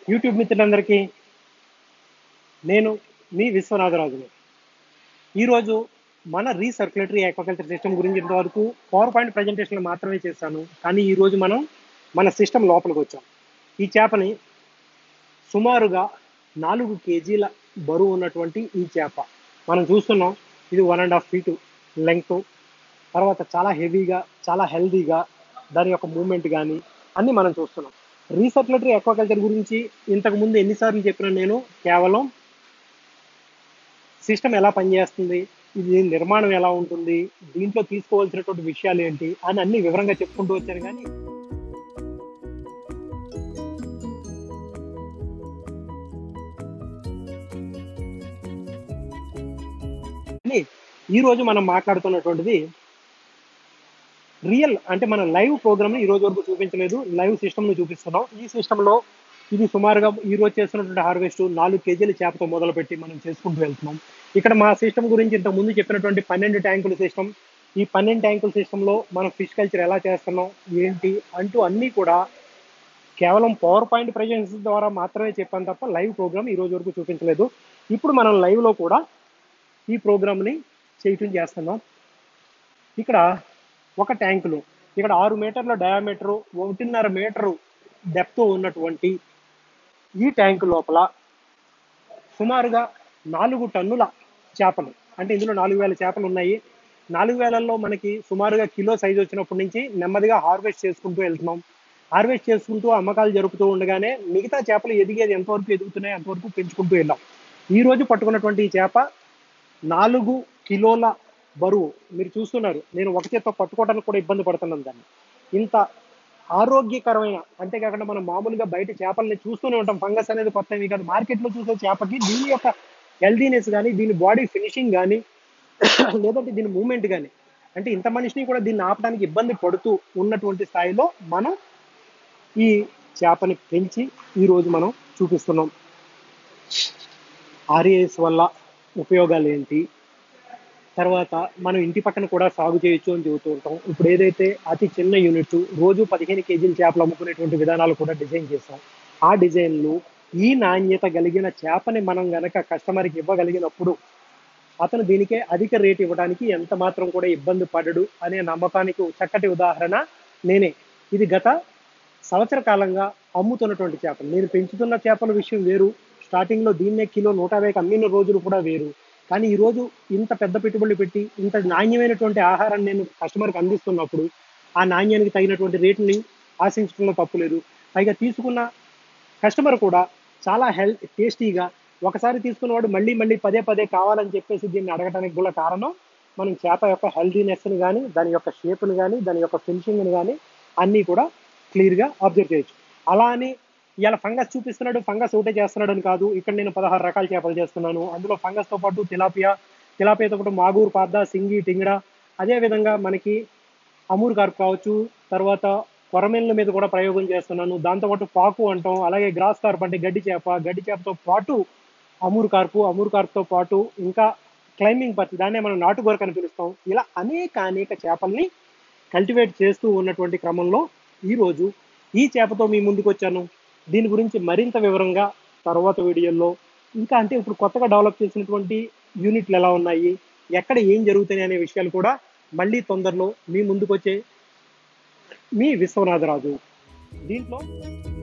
YouTube మిత్రులందరికీ నేను మీ విశ్వనాథరాజుని ఈరోజు మన రీసర్క్యులేటరీ ఆక్వాకల్చర్ సిస్టమ్ గురించి ఇంతవరకు పవర్ పాయింట్ ప్రజెంటేషన్లు మాత్రమే చేశాను కానీ ఈరోజు మనం మన సిస్టమ్ లోపలికి వచ్చాం ఈ చేపని సుమారుగా నాలుగు కేజీల బరువు ఉన్నటువంటి ఈ చేప మనం చూస్తున్నాం ఇది one and half feet length తర్వాత చాలా హెవీగా చాలా హెల్దీగా దాని యొక్క మూమెంట్ కానీ అన్నీ మనం చూస్తున్నాం రీసర్క్యులేటరీ అక్వాకల్చర్ గురించి ఇంతకు ముందు ఎన్నిసార్లు చెప్పినా నేను కేవలం సిస్టమ్ ఎలా పనిచేస్తుంది ఇది నిర్మాణం ఎలా ఉంటుంది దీంట్లో తీసుకోవాల్సినటువంటి విషయాలు ఏంటి అని అన్ని వివరంగా చెప్పుకుంటూ వచ్చాను కానీ కానీ ఈ రోజు మనం మాట్లాడుతున్నటువంటిది రియల్ అంటే మన లైవ్ ప్రోగ్రామ్ ఈ రోజు వరకు చూపించలేదు లైవ్ సిస్టమ్ ను చూపిస్తున్నాం ఈ సిస్టమ్ లో ఇది సుమారుగా ఈ రోజు చేస్తున్నటువంటి హార్వెస్ట్ నాలుగు కేజీల చేపతో మొదలుపెట్టి మనం చేసుకుంటూ వెళ్తున్నాం ఇక్కడ మా సిస్టమ్ గురించి ఇంతకు ముందు చెప్పినటువంటి పన్నెండు ట్యాంకుల సిస్టమ్ ఈ పన్నెండు ట్యాంకుల సిస్టంలో మనం ఫిష్ కల్చర్ ఎలా చేస్తున్నాం ఏంటి అంటూ అన్నీ కూడా కేవలం పవర్ పాయింట్ ప్రజెన్స్ ద్వారా మాత్రమే చెప్పాను తప్ప లైవ్ ప్రోగ్రామ్ ఈ రోజు వరకు చూపించలేదు ఇప్పుడు మనం live లో కూడా ఈ ప్రోగ్రామ్ని చేయటం చేస్తున్నాం ఇక్కడ ఒక ట్యాంకులో ఇక్కడ ఆరు మీటర్ల డయామీటరు ఒకటిన్నర మీటరు డెప్త్ ఉన్నటువంటి ఈ ట్యాంకు లోపల సుమారుగా నాలుగు టన్నుల చేపలు అంటే ఇందులో నాలుగు వేల చేపలు ఉన్నాయి నాలుగు వేలల్లో మనకి సుమారుగా కిలో సైజ్ వచ్చినప్పటి నుంచి నెమ్మదిగా హార్వెస్ట్ చేసుకుంటూ వెళ్తున్నాం హార్వెస్ట్ చేసుకుంటూ అమ్మకాలు జరుపుతూ ఉండగానే మిగతా చేపలు ఎదిగేది ఎంతవరకు ఎదుగుతున్నాయి అంతవరకు పెంచుకుంటూ వెళ్ళాం ఈ రోజు పట్టుకున్నటువంటి ఈ చేప నాలుగు కిలోల బరువు మీరు చూస్తున్నారు నేను ఒక చేత్తో పట్టుకోవడానికి కూడా ఇబ్బంది పడుతున్నాను దాన్ని ఇంత ఆరోగ్యకరమైన అంతేకాకుండా మనం మామూలుగా బయట చేపల్ని చూస్తూనే ఉంటాం ఫంగస్ అనేది కొత్తవి కాదు మార్కెట్లో చూసే చేపకి దీని యొక్క హెల్దీనెస్ కానీ దీని బాడీ ఫినిషింగ్ కానీ లేదంటే దీని మూమెంట్ కానీ అంటే ఇంత మనిషిని కూడా దీన్ని ఆపడానికి ఇబ్బంది పడుతూ ఉన్నటువంటి స్థాయిలో మనం ఈ చేపని పెంచి ఈరోజు మనం చూపిస్తున్నాం ఆర్ఏఎస్ వల్ల ఉపయోగాలు ఏంటి తర్వాత మనం ఇంటి పక్కన కూడా సాగు చేయొచ్చు అని చెబుతూ ఉంటాం ఇప్పుడు ఏదైతే అతి చిన్న యూనిట్ రోజు పదిహేను కేజీల చేపలు అమ్ముకునేటువంటి విధానాలు కూడా డిజైన్ చేస్తాం ఆ డిజైన్లు ఈ నాణ్యత కలిగిన చేపని మనం గనక కస్టమర్కి ఇవ్వగలిగినప్పుడు అతను దీనికే అధిక రేట్ ఇవ్వడానికి ఎంత మాత్రం కూడా ఇబ్బంది పడడు అనే నమ్మకానికి చక్కటి ఉదాహరణ నేనే ఇది గత సంవత్సర కాలంగా అమ్ముతున్నటువంటి చేపలు నేను పెంచుతున్న చేపల విషయం వేరు స్టార్టింగ్లో దీన్నే కిలో నూట యాభైకి అమ్మిన రోజులు కూడా వేరు కానీ ఈరోజు ఇంత పెద్ద పెట్టుబడులు పెట్టి ఇంత నాణ్యమైనటువంటి ఆహారాన్ని నేను కస్టమర్కి అందిస్తున్నప్పుడు ఆ నాణ్యానికి తగినటువంటి రేటుని ఆశించడంలో తప్పు లేదు పైగా తీసుకున్న కస్టమర్ కూడా చాలా హెల్త్ టేస్టీగా ఒకసారి తీసుకున్నవాడు మళ్ళీ మళ్ళీ పదే పదే కావాలని చెప్పేసి దీన్ని అడగడానికి గల కారణం మనం చేప యొక్క హెల్దీనెస్ని కానీ దాని యొక్క షేప్ని కానీ దాని యొక్క ఫినిషింగ్ని కానీ అన్నీ కూడా క్లియర్గా అబ్జర్వ్ చేయొచ్చు అలా అని ఇలా ఫంగస్ చూపిస్తున్నాడు ఫంగస్ ఒకటే చేస్తున్నాడు అని కాదు ఇక్కడ నేను పదహారు రకాల చేపలు చేస్తున్నాను అందులో ఫంగస్తో పాటు తిలాపియా తిలాపియాతో పాటు మాగూరు పాద్ద సింగి టింగడ అదేవిధంగా మనకి అమూర్ కార్ప్ కావచ్చు తర్వాత కొరమేళ్ళ మీద కూడా ప్రయోగం చేస్తున్నాను దాంతోపాటు పాకు అంటాం అలాగే గ్రాస్ కార్ప్ అంటే గడ్డి చేప గడ్డి చేపతో పాటు అమూర్ కార్పు అమూర్ కార్ప్తో పాటు ఇంకా క్లైంబింగ్ పత్తి దాన్నే మనం నాటు గొరక అని పిలుస్తాం ఇలా అనేక అనేక చేపల్ని కల్టివేట్ చేస్తూ ఉన్నటువంటి క్రమంలో ఈరోజు ఈ చేపతో మీ ముందుకు వచ్చాను దీని గురించి మరింత వివరంగా తర్వాత వీడియోల్లో ఇంకా అంటే ఇప్పుడు కొత్తగా డెవలప్ చేసినటువంటి యూనిట్లు ఎలా ఉన్నాయి ఎక్కడ ఏం జరుగుతున్నాయి అనే విషయాలు కూడా మళ్ళీ తొందరలో మీ ముందుకు వచ్చే మీ విశ్వనాథరాజు దీంట్లో